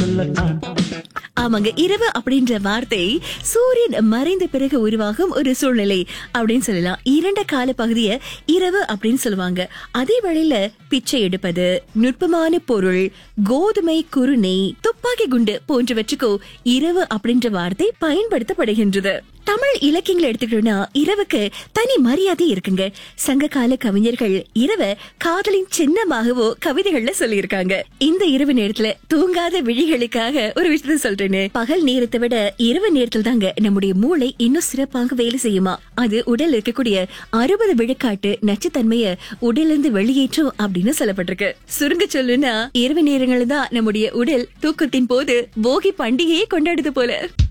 சொல்லத்தான் ஆமாங்க இரவு அப்படின்ற வார்த்தை சூரியன் மறைந்த பிறகு உருவாகும் ஒரு சூழ்நிலை அப்படின்னு சொல்லலாம் இரண்ட கால பகுதிய இரவு அப்படின்னு சொல்லுவாங்க அதே வேளையில பிச்சை எடுப்பது நுட்பமான பொருள் கோதுமை குருணை துப்பாக்கி குண்டு போன்றவற்றுக்கோ இரவு அப்படின்ற வார்த்தை பயன்படுத்தப்படுகின்றது தமிழ் இலக்கியங்களை எடுத்துக்கிட்டோம்னா இரவுக்கு தனி மரியாதை இருக்குங்க சங்க கால கவிஞர்கள் இரவ காதலின் சின்னமாகவோ கவிதைகள்ல சொல்லியிருக்காங்க இந்த இரவு நேரத்துல தூங்காத விழிகளுக்காக ஒரு விஷயத்த சொல்றேன்னு பகல் நேரத்தை விட இரவு நேரத்துல தாங்க நம்முடைய மூளை இன்னும் சிறப்பாக வேலை செய்யுமா அது உடல் இருக்கக்கூடிய அறுபது விழுக்காட்டு நச்சுத்தன்மைய உடலிருந்து வெளியேற்றும் அப்படின்னு சொல்லப்பட்டிருக்கு சுருங்க சொல்லுனா இரவு நேரங்கள்ல தான் நம்முடைய உடல் தூக்கத்தின் போது போகி பண்டிகையை கொண்டாடுது போல